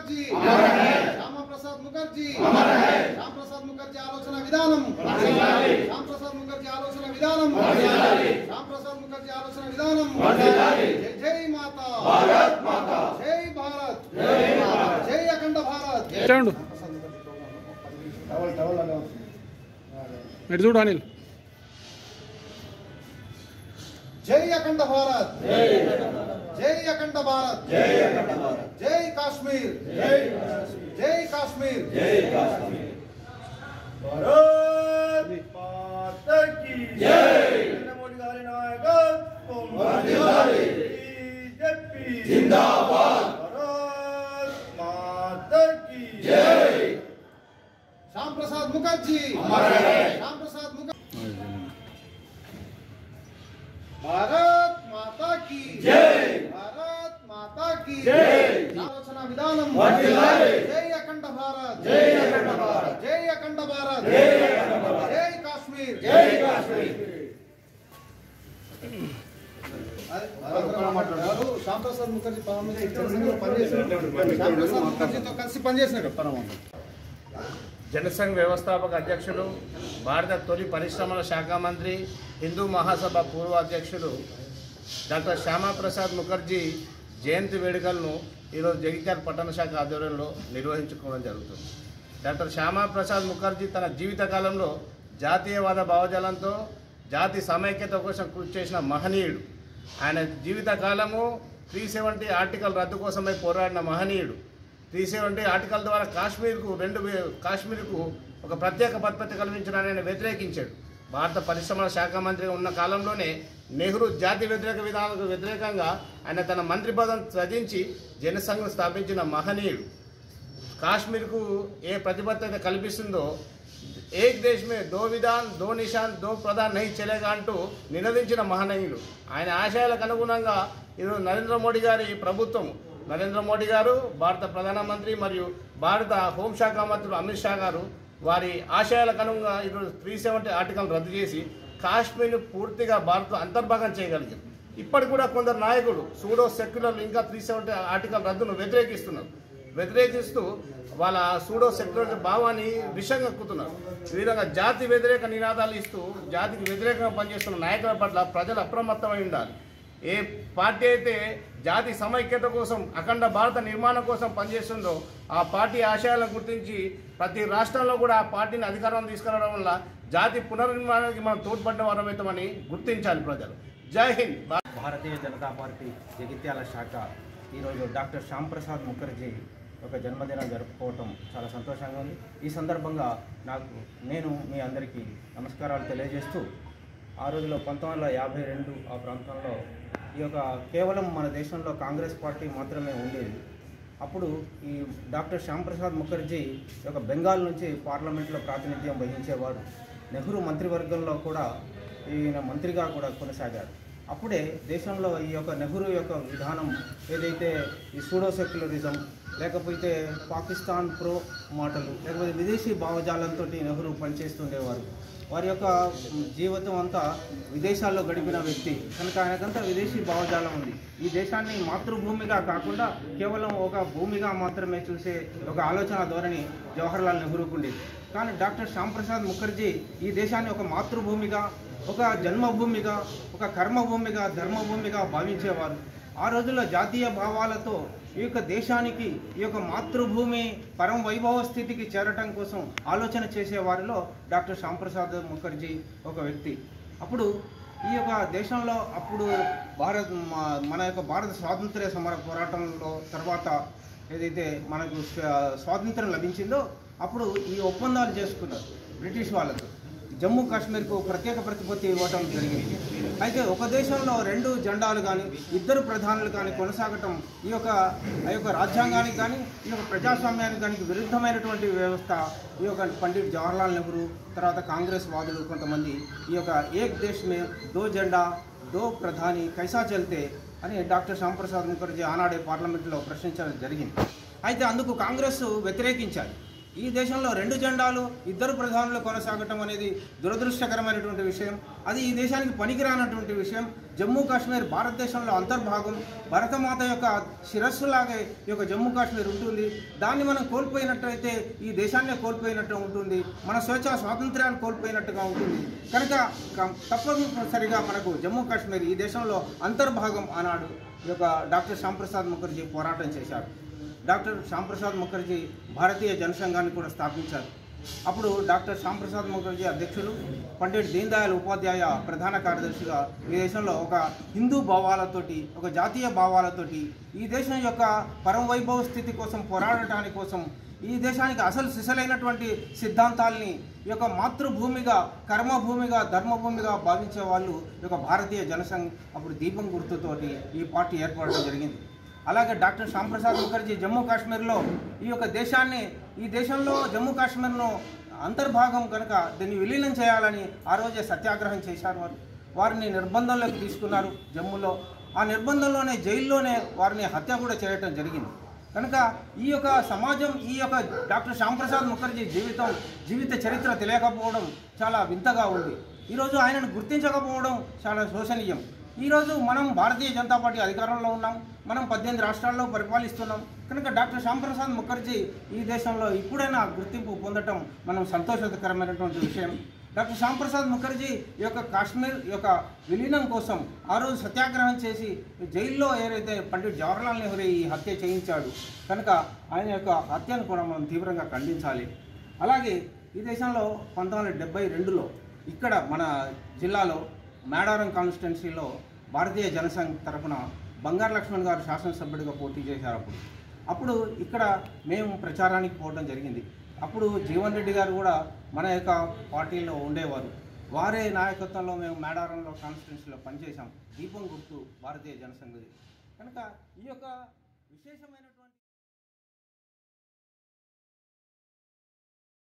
ముఖర్జీ శ్యామా ప్రసాద్ ముఖర్జీ శ్యామ్ ప్రసాద్ ముఖర్జీ ఆలోచన విధానం శ్యామ్ ప్రసాద్ ముఖర్జీ ఆలోచన విధానం శ్యామ్ ప్రసాద్ ముఖర్జీ ఆలోచన విధానం జై జై మాతా జై భారత్ జై అఖండ భారత్ చూడండు ఇటు చూడు అనిల్ జై అఖండ భారత్ జై అఖండ భారత్ జై కాశ్మీర్ జై కాశ్మీర్ భారత్ మాతా కీ జై నరేంద్ర మోడీ గారి నాయకత్వం వర్ధిల్లాలి బీజేపీ జిందాబాద్ భారత్ మాతా కీ జై శ్యామ్ ప్రసాద్ ముఖర్జీ శ్యామ్ ప్రసాద్ ముఖర్జీ భారత్ మాతా की జై భారత్ మాతా की జై ఆలోచన విధానం వర్ధిల్లాలి జై అఖండ భారత్ జై అఖండ భారత్ జై అఖండ భారత్ జై అఖండ భారత్ జై కాశ్మీర్ జై కాశ్మీర్ మాట్లాడారు శ్యామ్ ప్రసాద్ ముఖర్జీ పవన్ మీద ఇతర సంఘంలో పనిచేసినట్టు శ్యామ్ ప్రసాద్ ముఖర్జీతో కలిసి పనిచేసినట్టు పరమాత్మ జనసంఘ్ వ్యవస్థాపక అధ్యక్షులు భారత తొలి పరిశ్రమల శాఖ మంత్రి హిందూ మహాసభ పూర్వ అధ్యక్షులు డాక్టర్ శ్యామాప్రసాద్ ముఖర్జీ జయంతి వేడుకలను ఈరోజు జగిత్యాల పట్టణ శాఖ ఆధ్వర్యంలో నిర్వహించుకోవడం జరుగుతుంది డాక్టర్ శ్యామాప్రసాద్ ముఖర్జీ తన జీవితకాలంలో జాతీయవాద భావజాలంతో జాతి సమైక్యత కోసం కృషి చేసిన మహనీయుడు ఆయన జీవితకాలము త్రీ సెవెంటీ ఆర్టికల్ రద్దు కోసమై పోరాడిన మహనీయుడు త్రీ సెవెంటీ ఆర్టికల్ ద్వారా కాశ్మీర్కు రెండు వే- కాశ్మీర్కు ఒక ప్రత్యేక పద్ధతి కల్పించడాన్ని ఆయన వ్యతిరేకించాడు భారత పరిశ్రమల శాఖ మంత్రి ఉన్న కాలంలోనే నెహ్రూ జాతి వ్యతిరేక విధానాలకు వ్యతిరేకంగా ఆయన తన మంత్రి పదం త్యజించి జనసంఘం స్థాపించిన మహనీయుడు కాశ్మీర్కు ఏ ప్రతిబద్ధత కల్పిస్తుందో ఏక్ దేశ్ మే దో విధాన్ దో నిషాన్ దో ప్రధాన్ నహి చలేగా అంటూ నినదించిన మహనీయుడు ఆయన ఆశయాలకు అనుగుణంగా ఈరోజు నరేంద్ర మోడీ గారి ప్రభుత్వం నరేంద్ర మోడీ గారు భారత ప్రధానమంత్రి మరియు భారత హోంశాఖ మంత్రులు అమిత్ షా గారు వారి ఆశయాలకు అనుగుణంగా ఈరోజు త్రీ సెవెంటీ ఆర్టికల్ రద్దు చేసి కాశ్మీర్ను పూర్తిగా భారత్ అంతర్భాగం చేయగలిగారు ఇప్పటికి కూడా కొందరు నాయకులు సూడో సెక్యులర్లు ఇంకా త్రీ సెవెంటీ ఆర్టికల్ రద్దును వ్యతిరేకిస్తున్నారు వ్యతిరేకిస్తూ వాళ్ళ సూడో సెక్యులర్ భావాన్ని విషంగా ఎక్కుతున్నారు ఈ విధంగా జాతి వ్యతిరేక నినాదాలు ఇస్తూ జాతికి వ్యతిరేకంగా పనిచేస్తున్న నాయకుల పట్ల ప్రజలు అప్రమత్తమై ఉండాలి ఏ పార్టీ అయితే జాతి సమైక్యత కోసం అఖండ భారత నిర్మాణం కోసం పనిచేస్తుందో ఆ పార్టీ ఆశయాలను గుర్తించి ప్రతి రాష్ట్రంలో కూడా ఆ పార్టీని అధికారం తీసుకురావడం వల్ల జాతి పునర్నిర్మాణానికి మనం తోడ్పడ్డ వారమవుతామని గుర్తించాలి ప్రజలు జై హింద్ భారతీయ జనతా పార్టీ జగిత్యాల శాఖ ఈరోజు డాక్టర్ శ్యామ్ ప్రసాద్ ముఖర్జీ ఒక జన్మదినం జరుపుకోవటం చాలా సంతోషంగా ఉంది ఈ సందర్భంగా నాకు నేను మీ అందరికీ నమస్కారాలు తెలియజేస్తూ ఆ రోజులో పంతొమ్మిది వందల యాభై రెండు ఆ ప్రాంతంలో ఈ యొక్క కేవలం మన దేశంలో కాంగ్రెస్ పార్టీ మాత్రమే ఉండేది అప్పుడు ఈ డాక్టర్ శ్యామ్ ప్రసాద్ ముఖర్జీ ఈ యొక్క బెంగాల్ నుంచి పార్లమెంట్లో ప్రాతినిధ్యం వహించేవారు నెహ్రూ మంత్రివర్గంలో కూడా ఈయన మంత్రిగా కూడా కొనసాగారు అప్పుడే దేశంలో ఈ యొక్క నెహ్రూ యొక్క విధానం ఏదైతే ఈ సూడో సెక్యులరిజం లేకపోతే పాకిస్తాన్ ప్రో మాటలు లేకపోతే విదేశీ భావజాలంతో నెహ్రూ పనిచేస్తుండేవారు వారి యొక్క జీవితం అంతా విదేశాల్లో గడిపిన వ్యక్తి కనుక ఆయనకంతా విదేశీ భావజాలం ఉంది ఈ దేశాన్ని మాతృభూమిగా కాకుండా కేవలం ఒక భూమిగా మాత్రమే చూసే ఒక ఆలోచన ధోరణి జవహర్లాల్ నెహ్రూకు ఉండేది కానీ డాక్టర్ శ్యామ్ ప్రసాద్ ముఖర్జీ ఈ దేశాన్ని ఒక మాతృభూమిగా ఒక జన్మభూమిగా ఒక కర్మభూమిగా ధర్మభూమిగా భావించేవారు ఆ రోజుల్లో జాతీయ భావాలతో ఈ యొక్క దేశానికి ఈ యొక్క మాతృభూమి పరమ వైభవ స్థితికి చేరటం కోసం ఆలోచన చేసే వారిలో డాక్టర్ శ్యాంప్రసాద్ ముఖర్జీ ఒక వ్యక్తి అప్పుడు ఈ యొక్క దేశంలో అప్పుడు భారత్ మా- మన యొక్క భారత స్వాతంత్ర్య సమర పోరాటంలో తర్వాత ఏదైతే మనకు స్వ- స్వాతంత్రం లభించిందో అప్పుడు ఈ ఒప్పందాలు చేసుకున్నారు బ్రిటిష్ వాళ్ళతో జమ్మూ కాశ్మీర్కు ప్రత్యేక ప్రతిపత్తి ఇవ్వటం జరిగింది అయితే ఒక దేశంలో రెండు జెండాలు కానీ ఇద్దరు ప్రధానులు కానీ కొనసాగటం ఈ యొక్క ఆ యొక్క రాజ్యాంగానికి కానీ ఈ యొక్క ప్రజాస్వామ్యానికి కానీ విరుద్ధమైనటువంటి వ్యవస్థ ఈ యొక్క పండిట్ జవహర్లాల్ నెహ్రూ తర్వాత కాంగ్రెస్ వాదులు కొంతమంది ఈ యొక్క ఏక్ దేశ్ మే దో జెండా దో ప్రధాని కైసా చల్తే అని డాక్టర్ శ్యాంప్రసాద్ ముఖర్జీ ఆనాడే పార్లమెంట్లో ప్రశ్నించడం జరిగింది అయితే అందుకు కాంగ్రెస్ వ్యతిరేకించాలి ఈ దేశంలో రెండు జెండాలు ఇద్దరు ప్రధానులు కొనసాగటం అనేది దురదృష్టకరమైనటువంటి విషయం అది ఈ దేశానికి పనికిరానటువంటి విషయం జమ్మూ కాశ్మీర్ భారతదేశంలో అంతర్భాగం భరతమాత యొక్క శిరస్సులాగే ఈ యొక్క జమ్మూ కాశ్మీర్ ఉంటుంది దాన్ని మనం కోల్పోయినట్టయితే ఈ దేశాన్నే కోల్పోయినట్టు ఉంటుంది మన స్వేచ్ఛ స్వాతంత్ర్యాలు కోల్పోయినట్టుగా ఉంటుంది కనుక క- తప్పనిసరిగా మనకు జమ్మూ కాశ్మీర్ ఈ దేశంలో అంతర్భాగం ఆనాడు ఈ యొక్క డాక్టర్ శ్యాంప్రసాద్ ముఖర్జీ పోరాటం చేశారు డాక్టర్ శ్యాంప్రసాద్ ముఖర్జీ భారతీయ జనసంఘాన్ని కూడా స్థాపించారు అప్పుడు డాక్టర్ శ్యాంప్రసాద్ ముఖర్జీ అధ్యక్షులు పండిట్ దీన్ దయాళ్ ఉపాధ్యాయ ప్రధాన కార్యదర్శిగా ఈ దేశంలో ఒక హిందూ భావాలతోటి ఒక జాతీయ భావాలతోటి ఈ దేశం యొక్క పరమ వైభవ స్థితి కోసం పోరాడటానికి కోసం ఈ దేశానికి అసలు సిసలైనటువంటి సిద్ధాంతాల్ని ఈ యొక్క మాతృభూమిగా కర్మభూమిగా ధర్మభూమిగా భావించే వాళ్ళు ఈ యొక్క భారతీయ జనసంఘ్ అప్పుడు దీపం గుర్తుతోటి ఈ పార్టీ ఏర్పడడం జరిగింది అలాగే డాక్టర్ శ్యాంప్రసాద్ ముఖర్జీ జమ్మూ కాశ్మీర్లో ఈ యొక్క దేశాన్ని ఈ దేశంలో జమ్మూ కాశ్మీర్ను అంతర్భాగం కనుక దీన్ని విలీనం చేయాలని ఆ రోజే సత్యాగ్రహం చేశారు వారు వారిని నిర్బంధంలోకి తీసుకున్నారు జమ్మూలో ఆ నిర్బంధంలోనే జైల్లోనే వారిని హత్య కూడా చేయటం జరిగింది కనుక ఈ యొక్క సమాజం ఈ యొక్క డాక్టర్ శ్యాంప్రసాద్ ముఖర్జీ జీవితం జీవిత చరిత్ర తెలియకపోవడం చాలా వింతగా ఉంది ఈరోజు ఆయనను గుర్తించకపోవడం చాలా శోచనీయం ఈరోజు మనం భారతీయ జనతా పార్టీ అధికారంలో ఉన్నాం మనం పద్దెనిమిది రాష్ట్రాల్లో పరిపాలిస్తున్నాం కనుక డాక్టర్ శ్యాంప్రసాద్ ముఖర్జీ ఈ దేశంలో ఇప్పుడైనా గుర్తింపు పొందటం మనం సంతోషకరమైనటువంటి విషయం డాక్టర్ శ్యాంప్రసాద్ ముఖర్జీ ఈ యొక్క కాశ్మీర్ ఈ యొక్క విలీనం కోసం ఆ రోజు సత్యాగ్రహం చేసి జైల్లో ఏదైతే పండిట్ జవహర్లాల్ నెహ్రూ ఈ హత్య చేయించాడు కనుక ఆయన యొక్క హత్యను కూడా మనం తీవ్రంగా ఖండించాలి అలాగే ఈ దేశంలో పంతొమ్మిది వందల డెబ్బై రెండులో ఇక్కడ మన జిల్లాలో మేడారం కాన్స్టిట్యున్సీలో భారతీయ జనసంఘ్ తరపున బంగారు లక్ష్మణ్ గారు శాసనసభ్యుడిగా పోటీ చేశారు అప్పుడు అప్పుడు ఇక్కడ మేము ప్రచారానికి పోవడం జరిగింది అప్పుడు జీవన్ రెడ్డి గారు కూడా మన యొక్క పార్టీలో ఉండేవారు వారే నాయకత్వంలో మేము మేడారంలో కాన్స్టిట్యున్సీలో పనిచేశాం దీపం గుర్తు భారతీయ జనసంఘది కనుక ఈ యొక్క విశేషమైనటువంటి